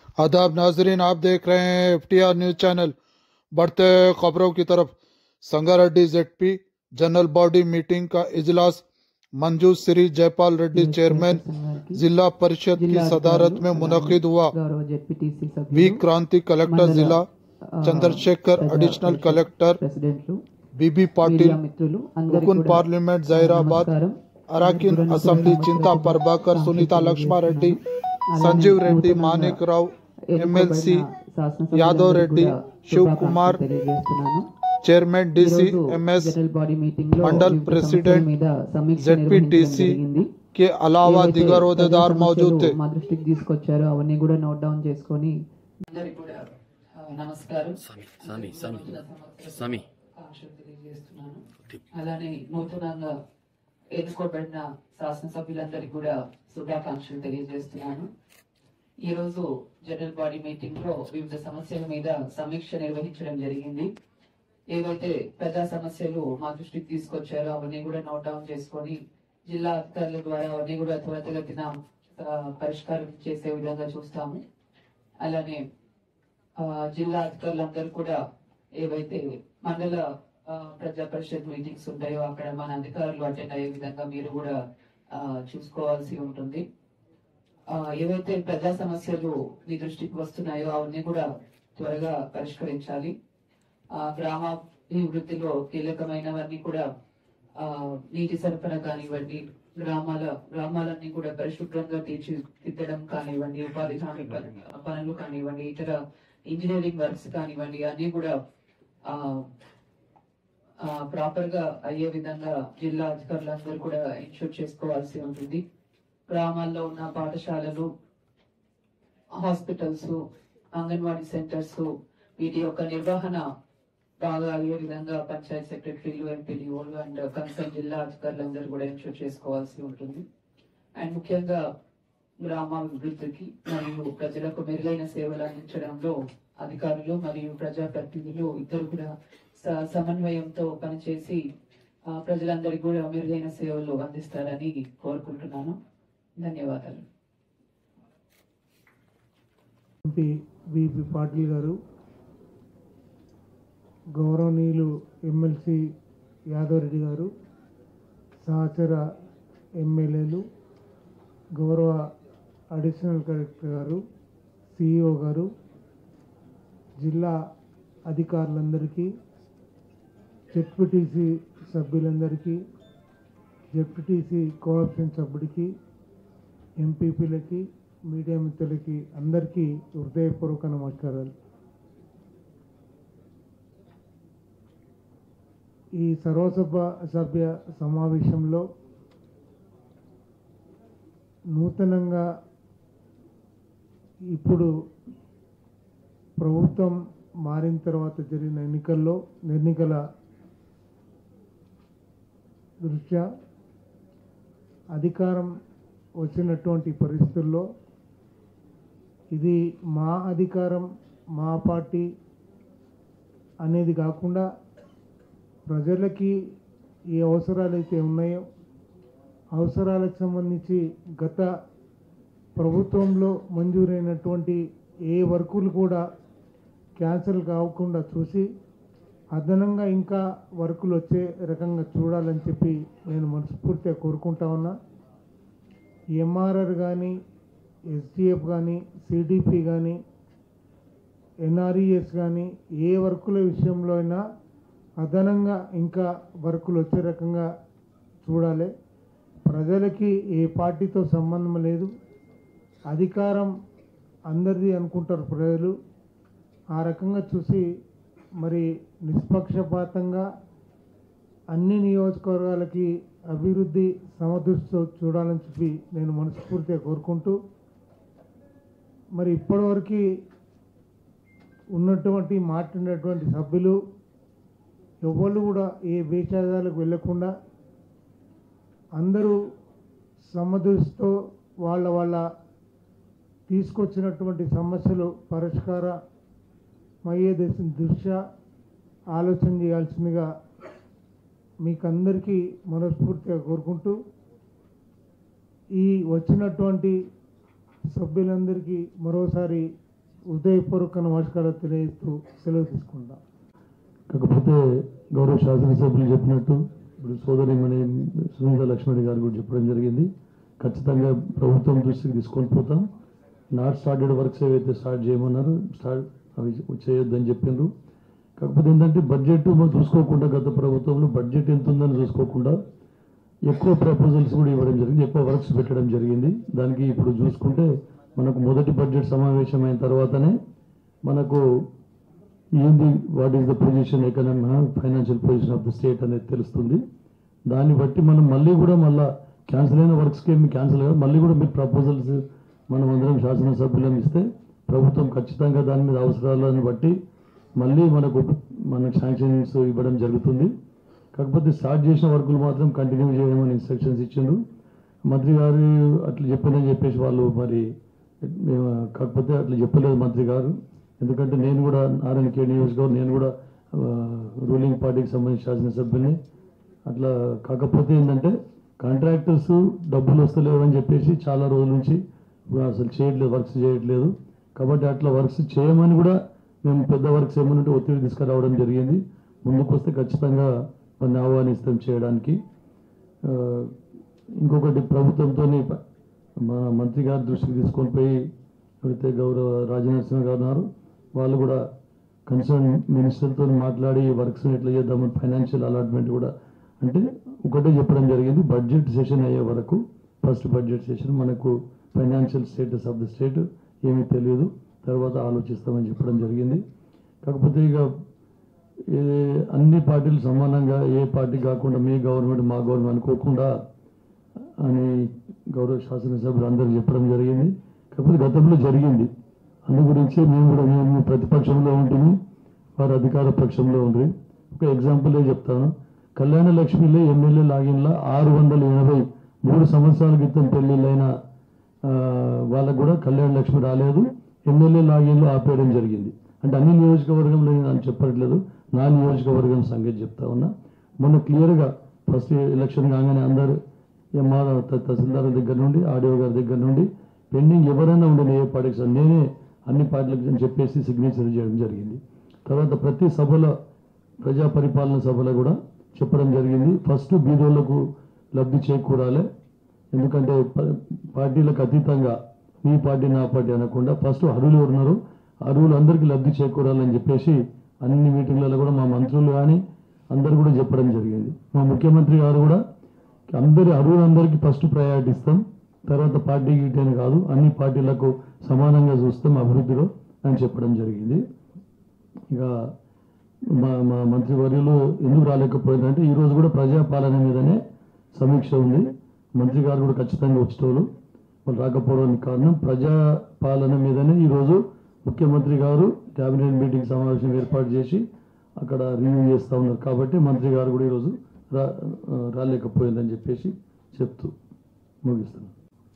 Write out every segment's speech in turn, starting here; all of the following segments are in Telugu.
आदाब नाजरीन आप देख रहे हैं एफ न्यूज चैनल बढ़ते खबरों की तरफ Sangareddy ZP general body meeting का इजलास मंजू श्री जयपाल रेड्डी चेयरमैन जिला परिषद की सदारत में मुनद हुआ గౌరవ జెడ్పీటీసీ वी సభ్యులు क्रांति कलेक्टर మండల, जिला ఆ, चंद्रशेखर ప్రజా एडिशनल పరిషత్ कलेक्टर ప్రెసిడెంట్లు बीबी మీడియా पाटिल మిత్రులు అందరికీ रुकन కూడా पार्लियामेंट जहीराबाद నమస్కారం अराकिन అందరికీ కూడా असेंबली నూతన चिंता సంవత్సర प्रभाकर శుభాకాంక్షలు सुनीता लक्ष्मा रेड्डी తెలియజేస్తున్నాను. संजीव అలానే रेड्डी నూతనంగా मानिक राव ఎన్నుకోబడిన एमएलसी శాసనసభ్యులందరికీ యాదవ్ కూడా రెడ్డి, శివ్ శుభాకాంక్షలు కుమార్, తెలియజేస్తున్నాను चेयरमैन डीसी ఈరోజు एमएस జనరల్ బాడీ మీటింగ్ లో మండల్ వివిధ ప్రెసిడెంట్, సమస్యల మీద సమీక్ష ZPTC నిర్వహించడం జరిగింది के अलावा ఏవైతే दिगर ప్రజా अहदेदार मौजूद సమస్యలు थे మా దృష్టికి తీసుకొచ్చారో అవన్నీ కూడా నోట్ డౌన్ చేసుకొని అందరికి కూడా ఆ, నమస్కారం స్వామి స్వామి స్వామి నూతన సంవత్సర స్వామి శుభాకాంక్షలు తెలియజేస్తున్నాను అలానే నూతనంగా ఎన్నుకోబడిన శాసనసభ్యులందరికీ కూడా శుభాకాంక్షలు తెలియజేస్తున్నాను ఈ రోజు జనరల్ బాడీ మీటింగ్ లో వివిధ సమస్యల మీద సమీక్ష నిర్వహించడం జరిగింది ఏవైతే పెద్ద సమస్యలు మా దృష్టికి తీసుకొచ్చారో అవన్నీ కూడా నోట్ డౌన్ చేసుకొని జిల్లా అధికారుల ద్వారా అవన్నీ కూడా త్వరితగతిన ఆ, పరిష్కారం చేసే విధంగా చూస్తాము అలానే ఆ, జిల్లా అధికారులందరూ కూడా ఏవైతే మండల ఆ, ప్రజా పరిషత్ మీటింగ్స్ ఉంటాయో అక్కడ మన అధికారులు అటెండ్ అయ్యే విధంగా మీరు కూడా ఆ, చూసుకోవాల్సి ఉంటుంది ఆ, ఏవైతే ప్రజా సమస్యలు మీ దృష్టికి వస్తున్నాయో అవన్నీ కూడా త్వరగా పరిష్కరించాలి ఆ, గ్రామ అభివృద్ధిలో కీలకమైనవన్నీ కూడా ఆ, నీటి సరఫరా కానివ్వండి గ్రామాల గ్రామాలన్నీ కూడా పరిశుభ్రంగా తీర్చిదిద్దడం కానివ్వండి ఉపాధి హామీ పని- పనులు కానివ్వండి ఇతర ఇంజనీరింగ్ వర్క్స్ కానివ్వండి అన్ని కూడా ఆ ప్రాపర్ గా అయ్యే విధంగా జిల్లా అధికారులందరూ కూడా ఇన్షూర్ చేసుకోవాల్సి ఉంటుంది గ్రామాల్లో ఉన్న పాఠశాలలు హాస్పిటల్స్ అంగన్వాడీ సెంటర్స్ వీటి యొక్క నిర్వహణ బాగా అయ్యే విధంగా పంచాయత్ సెక్రటరీలు ఎంపీడీఓలు అండ్ కన్సర్న్ జిల్లా అధికారులందరూ కూడా ఇన్షూర్ చేసుకోవాల్సి ఉంటుంది అండ్ ముఖ్యంగా గ్రామాభివృద్ధికి మరియు ప్రజలకు మెరుగైన సేవలు అందించడంలో అధికారులు మరియు ప్రజాప్రతినిధులు ఇద్దరు కూడా స- సమన్వయంతో పనిచేసి ఆ, ప్రజలందరికీ కూడా మెరుగైన సేవలు అందిస్తారని కోరుకుంటున్నాను ధన్యవాదాలు ఎంపీ విపి పాటిల్ గారు గౌరవనీయులు ఎమ్మెల్సీ యాదవ్ రెడ్డి గారు సహచర ఎమ్మెల్యేలు గౌరవ అడిషనల్ కలెక్టర్ గారు సిఇఓ గారు జిల్లా అధికారులందరికీ జెడ్పీటీసీ సభ్యులందరికీ జెడ్పీటీసీ కోఆప్షన్ సభ్యుడికి ఎంపీపీలకి మీడియా మిత్రులకి అందరికీ హృదయపూర్వక నమస్కారాలు ఈ సర్వసభ సభ్య సమావేశంలో నూతనంగా ఇప్పుడు ప్రభుత్వం మారిన తర్వాత జరిగిన ఎన్నికల్లో ఎన్నికల దృష్ట్యా అధికారం వచ్చినటువంటి పరిస్థితుల్లో ఇది మా అధికారం మా పార్టీ అనేది కాకుండా ప్రజలకి ఏ అవసరాలు అయితే ఉన్నాయో అవసరాలకు సంబంధించి గత ప్రభుత్వంలో మంజూరైనటువంటి ఏ వర్కులు కూడా క్యాన్సిల్ కాకుండా చూసి అదనంగా ఇంకా వర్కులు వచ్చే రకంగా చూడాలని చెప్పి నేను మనస్ఫూర్తిగా కోరుకుంటా ఉన్నా ఎంఆర్ఆర్ కానీ ఎస్డిఎఫ్ కానీ సిడిపి కానీ ఎన్ఆర్ఈఎస్ కానీ ఏ వర్కుల విషయంలో అయినా అదనంగా ఇంకా వర్కులు వచ్చే రకంగా చూడాలి ప్రజలకి ఏ పార్టీతో సంబంధం లేదు అధికారం అందరిది అనుకుంటారు ప్రజలు ఆ రకంగా చూసి మరి నిష్పక్షపాతంగా అన్ని నియోజకవర్గాలకి అభివృద్ధి సమదృష్టితో చూడాలని చెప్పి నేను మనస్ఫూర్తిగా కోరుకుంటూ మరి ఇప్పటివరకు ఉన్నటువంటి మాట్లాడినటువంటి సభ్యులు ఎవరు కూడా ఏ వేషాదాలకు వెళ్ళకుండా అందరూ సమదృష్టితో వాళ్ళ వాళ్ళ తీసుకొచ్చినటువంటి సమస్యలు పరిష్కారమయ్యే దేశం దృష్ట్యా ఆలోచన చేయాల్సిందిగా మీకందరికీ మనస్ఫూర్తిగా కోరుకుంటూ ఈ వచ్చినటువంటి సభ్యులందరికీ మరోసారి హృదయపూర్వక నమస్కారాలు తెలియజేస్తూ సెలవు తీసుకుంటా కాకపోతే గౌరవ శాసనసభ్యులు చెప్పినట్టు ఇప్పుడు సోదరి మన సునీత లక్ష్మణి గారు కూడా చెప్పడం జరిగింది ఖచ్చితంగా ప్రభుత్వం దృష్టికి తీసుకొని పోతాం నాట్ స్టార్టెడ్ వర్క్స్ ఏవైతే స్టార్ట్ చేయమన్నారు స్టార్ట్ అవి చేయొద్దని చెప్పిండ్రు కాకపోతే ఏంటంటే బడ్జెట్ మనం చూసుకోకుండా గత ప్రభుత్వంలో బడ్జెట్ ఎంత ఉందని చూసుకోకుండా ఎక్కువ ప్రపోజల్స్ కూడా ఇవ్వడం జరిగింది ఎక్కువ వర్క్స్ పెట్టడం జరిగింది దానికి ఇప్పుడు చూసుకుంటే మనకు మొదటి బడ్జెట్ సమావేశం అయిన తర్వాతనే మనకు ఏంది what is the position economic financial position of the state అనేది తెలుస్తుంది దాన్ని బట్టి మనం మళ్ళీ కూడా మళ్ళా క్యాన్సిల్ అయిన వర్క్స్కి ఏమి క్యాన్సిల్ కాదు మళ్ళీ కూడా మీరు ప్రపోజల్స్ మనం అందరం శాసనసభ్యులం ఇస్తే ప్రభుత్వం ఖచ్చితంగా దాని మీద అవసరాలను బట్టి మళ్ళీ మనకు మనకు శాంక్షన్స్ ఇవ్వడం జరుగుతుంది కాకపోతే స్టార్ట్ చేసిన వర్కులు మాత్రం కంటిన్యూ చేయమని ఇన్స్ట్రక్షన్స్ ఇచ్చిండ్రు మంత్రి గారు అట్లా చెప్పినని చెప్పేసి వాళ్ళు మరి మేము కాకపోతే అట్లా చెప్పలేదు మంత్రి గారు ఎందుకంటే నేను కూడా నారాయణ కే నియోజకవర్గం నేను కూడా రూలింగ్ పార్టీకి సంబంధించిన శాసనసభ్యుని అట్లా కాకపోతే ఏంటంటే కాంట్రాక్టర్స్ డబ్బులు వస్తలేవు అని చెప్పేసి చాలా రోజుల నుంచి అసలు చేయట్లేదు వర్క్స్ చేయట్లేదు కాబట్టి అట్లా వర్క్స్ చేయమని కూడా మేము పెద్ద వర్క్స్ ఏమనంటే ఒత్తిడి తీసుకురావడం జరిగింది ముందుకు వస్తే ఖచ్చితంగా వారిని ఆహ్వానిస్తాం చేయడానికి ఆ, ఇంకొకటి ప్రభుత్వంతో మా మంత్రి గారి దృష్టికి తీసుకొని పోయి ఎవరైతే గౌరవ రాజనరసింహ గారు ఉన్నారు వాళ్ళు కూడా కన్సర్న్ మినిస్టర్తో మాట్లాడి వర్క్స్ ఎట్లా చేద్దామని ఫైనాన్షియల్ అలాట్మెంట్ కూడా అంటే ఒకటే చెప్పడం జరిగింది బడ్జెట్ సెషన్ అయ్యే వరకు ఫస్ట్ బడ్జెట్ సెషన్ మనకు financial status of the state ఏమీ తెలియదు తర్వాత ఆలోచిస్తామని చెప్పడం జరిగింది కాకపోతే ఇక ఏ- అన్ని పార్టీలు సమానంగా ఏ పార్టీ కాకుండా మీ గవర్నమెంట్ మా గవర్నమెంట్ అనుకోకుండా అని గౌరవ శాసనసభ్యులు అందరూ చెప్పడం జరిగింది కాకపోతే గతంలో జరిగింది అందు గురించి మేము కూడా మేము ప్రతిపక్షంలో ఉంటుంది వారు అధికార పక్షంలో ఉండ్రి ఒక ఎగ్జాంపుల్ చెప్తాను కళ్యాణ లక్ష్మిలో ఎమ్మెల్యే లాగిన్లో ఆరు వందల ఎనభై మూడు సంవత్సరాల క్రితం పెళ్లిళ్ళైన ఆ, వాళ్ళకు కూడా కళ్యాణ లక్ష్మి రాలేదు ఎమ్మెల్యే లాగిన్లో ఆపేయడం జరిగింది అంటే అన్ని నియోజకవర్గంలో నేను చెప్పట్లేదు నా నియోజకవర్గం సంగతి చెప్తా ఉన్నా మొన్న క్లియర్గా ఫస్ట్ ఎలక్షన్ కాగానే అందరు ఎంఆర్ తహసీల్దార్ దగ్గర నుండి ఆడియో గారి దగ్గర నుండి పెండింగ్ ఎవరైనా ఉండని ఏ పార్టీకి సార్ నేనే అన్ని పార్టీలకు అని చెప్పేసి సిగ్నేచర్ చేయడం జరిగింది తర్వాత ప్రతి సభలో ప్రజా పరిపాలన సభలో కూడా చెప్పడం జరిగింది ఫస్ట్ బీదోళ్లకు లబ్ధి చేకూరాలి ఎందుకంటే ప- పార్టీలకు అతీతంగా మీ పార్టీ నా పార్టీ అనకుండా ఫస్ట్ అర్హులు ఎవరున్నారు అర్హులు అందరికీ లబ్ధి చేకూరాలని చెప్పేసి అన్ని మీటింగ్లలో కూడా మా మంత్రులు కానీ అందరు కూడా చెప్పడం జరిగింది మా ముఖ్యమంత్రి గారు కూడా అందరి అర్హులందరికీ ఫస్ట్ ప్రయారిటీ ఇస్తాం తర్వాత పార్టీ గీటీ అని కాదు అన్ని పార్టీలకు సమానంగా చూస్తాం అభివృద్ధిలో అని చెప్పడం జరిగింది ఇక మా మా మంత్రివర్యులు ఎందుకు రాలేకపోయిందంటే ఈ రోజు కూడా ప్రజాపాలన మీదనే సమీక్ష ఉంది మంత్రి గారు కూడా ఖచ్చితంగా వచ్చేటోళ్ళు వాళ్ళు రాకపోవడానికి కారణం ప్రజాపాలన మీదనే ఈరోజు ముఖ్యమంత్రి గారు కేబినెట్ మీటింగ్ సమావేశం ఏర్పాటు చేసి అక్కడ రివ్యూ చేస్తూ ఉన్నారు కాబట్టి మంత్రి గారు కూడా ఈరోజు రా రాలేకపోయిందని చెప్పేసి చెప్తూ ముగిస్తున్నాను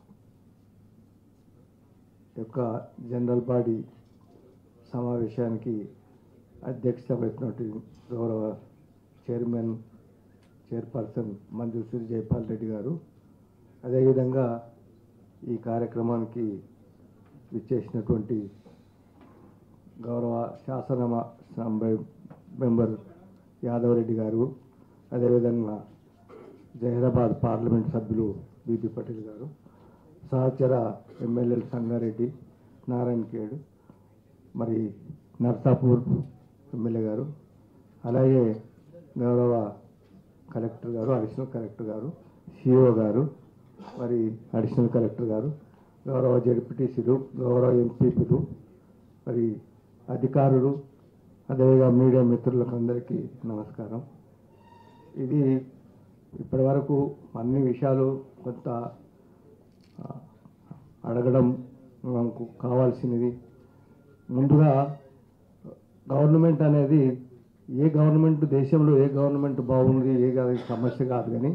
యొక్క జనరల్ బాడీ సమావేశానికి అధ్యక్షత వహిస్తున్నట్టు గౌరవ చైర్మన్ చైర్పర్సన్ మంజుశ్రీ జైపాల్ రెడ్డి గారు అదేవిధంగా ఈ కార్యక్రమానికి విచ్చేసినటువంటి గౌరవ శాసన మ- సభ- మెంబర్ యాదవ్ రెడ్డి గారు అదేవిధంగా జహీరాబాద్ పార్లమెంట్ సభ్యులు బీపీ పటేల్ గారు సహచర ఎమ్మెల్యేలు సంగారెడ్డి నారాయణ ఖేడ్ మరి నర్సాపూర్ ఎమ్మెల్యే గారు అలాగే గౌరవ కలెక్టర్ గారు అడిషనల్ కలెక్టర్ గారు సిఓ గారు మరి అడిషనల్ కలెక్టర్ గారు గౌరవ జడ్పీటీసీలు గౌరవ ఎంపీపీలు మరి అధికారులు అదేవిధంగా మీడియా మిత్రులకు అందరికీ నమస్కారం ఇది ఇప్పటివరకు అన్ని విషయాలు కొంత ఆ, అడగడం మనకు కావాల్సినది ముందుగా గవర్నమెంట్ అనేది ఏ గవర్నమెంట్ దేశంలో ఏ గవర్నమెంట్ బాగుంది ఏ కాదు సమస్య కాదు కానీ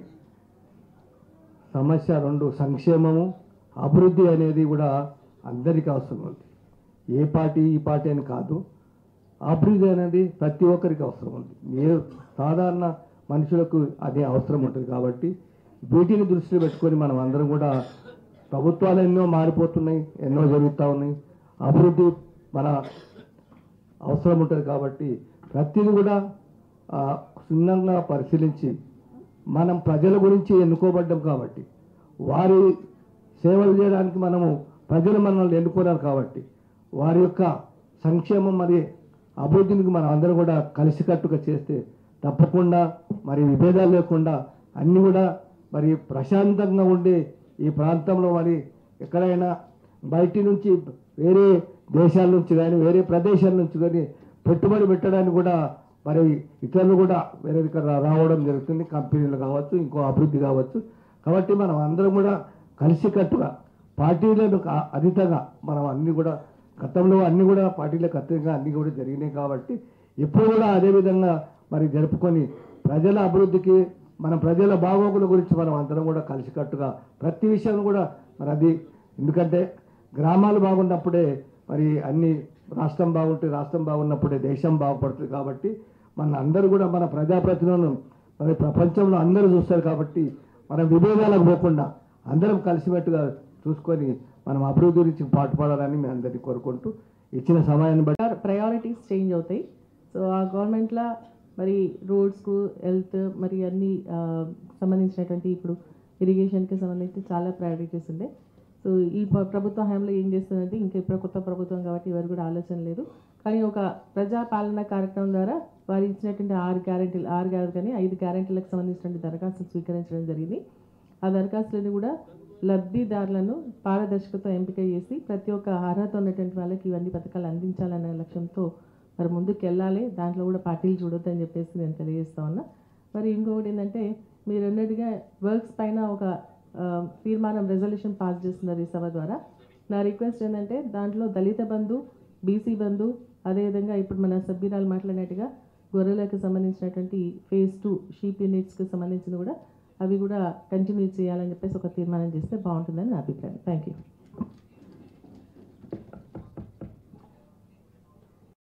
సమస్య రెండు సంక్షేమము అభివృద్ధి అనేది కూడా అందరికీ అవసరం ఉంది ఏ పార్టీ ఈ పార్టీ అని కాదు అభివృద్ధి అనేది ప్రతి ఒక్కరికి అవసరం ఉంది ఏ సాధారణ మనుషులకు అది అవసరం ఉంటుంది కాబట్టి వీటిని దృష్టిలో పెట్టుకొని మనం అందరం కూడా ప్రభుత్వాలు ఎన్నో మారిపోతున్నాయి ఎన్నో జరుగుతూ ఉన్నాయి అభివృద్ధి మన అవసరం ఉంటుంది కాబట్టి ప్రతిదీ కూడా ఆ, క్షుణ్ణంగా పరిశీలించి మనం ప్రజల గురించి ఎన్నుకోబడ్డాం కాబట్టి వారి సేవలు చేయడానికి మనము ప్రజలు మనల్ని ఎన్నుకున్నారు కాబట్టి వారి యొక్క సంక్షేమం మరి అభివృద్ధికి మనం అందరం కూడా కలిసికట్టుగా చేస్తే తప్పకుండా మరి విభేదాలు లేకుండా అన్నీ కూడా మరి ప్రశాంతంగా ఉండే ఈ ప్రాంతంలో మరి ఎక్కడైనా బయటి నుంచి వేరే దేశాల నుంచి కానీ వేరే ప్రదేశాల నుంచి కానీ పెట్టుబడి పెట్టడానికి కూడా మరి ఇతరులు కూడా వేరే దగ్గర రావడం జరుగుతుంది కంపెనీలు కావచ్చు ఇంకో అభివృద్ధి కావచ్చు కాబట్టి మనం అందరం కూడా కలిసికట్టుగా పార్టీలకు కా- అతీతంగా మనం అన్ని కూడా గతంలో అన్ని కూడా పార్టీలకు అతీతంగా అన్ని కూడా జరిగినాయి కాబట్టి ఇప్పుడు కూడా అదే విధంగా మరి జరుపుకొని ప్రజల అభివృద్ధికి మన ప్రజల బాగోగుల గురించి మనం అందరం కూడా కలిసికట్టుగా ప్రతి విషయం కూడా మరి అది ఎందుకంటే గ్రామాలు బాగున్నప్పుడే మరి అన్ని రాష్ట్రం బాగుంటే రాష్ట్రం బాగున్నప్పుడే దేశం బాగుపడుతుంది కాబట్టి మన అందరూ కూడా మన ప్రజాప్రతినిధులను మరి ప్రపంచంలో అందరూ చూస్తారు కాబట్టి మనం విభేదాలకు పోకుండా అందరం కలిసిమెట్టుగా చూసుకొని మనం అభివృద్ధి గురించి పాటుపడాలని మేము అందరినీ కోరుకుంటూ ఇచ్చిన సమయాన్ని బట్టి ప్రయారిటీస్ చేంజ్ అవుతాయి సో ఆ గవర్నమెంట్లో మరి రోడ్స్కు హెల్త్ మరి అన్ని ఆ, సంబంధించినటువంటి ఇప్పుడు ఇరిగేషన్కి సంబంధించి చాలా ప్రయారిటీస్ ఉండే సో ఈ ప్ర- ప్రభుత్వ హయాంలో ఏం చేస్తుందంటే ఇంకా ఇప్పుడు కొత్త ప్రభుత్వం కాబట్టి ఎవరు కూడా ఆలోచన లేదు కానీ ఒక ప్రజా పాలన కార్యక్రమం ద్వారా వారు ఇచ్చినటువంటి ఆరు గ్యారెంటీలు ఆరు కాదు కానీ ఐదు గ్యారెంటీలకు సంబంధించినటువంటి దరఖాస్తులు స్వీకరించడం జరిగింది ఆ దరఖాస్తులను కూడా లబ్ధిదారులను పారదర్శకత ఎంపిక చేసి ప్రతి ఒక్క అర్హత ఉన్నటువంటి వాళ్ళకి ఇవన్నీ పథకాలు అందించాలనే లక్ష్యంతో మరి ముందుకు వెళ్ళాలి దాంట్లో కూడా పార్టీలు చూడొద్దని చెప్పేసి నేను తెలియజేస్తా ఉన్నా మరి ఇంకొకటి ఏంటంటే మీరు అన్నట్టుగా వర్క్స్ పైన ఒక ఆ, తీర్మానం రెజల్యూషన్ పాస్ చేస్తున్నారు ఈ సభ ద్వారా నా రిక్వెస్ట్ ఏంటంటే దాంట్లో దళిత బంధు బీసీ బంధు అదేవిధంగా ఇప్పుడు మన సభ్యురాలు మాట్లాడినట్టుగా గొర్రెలకు సంబంధించినటువంటి ఫేజ్ టూ షీప్ యూనిట్స్కి సంబంధించిన కూడా అవి కూడా కంటిన్యూ చేయాలని చెప్పేసి ఒక తీర్మానం చేస్తే బాగుంటుందని నా అభిప్రాయం థ్యాంక్ యూ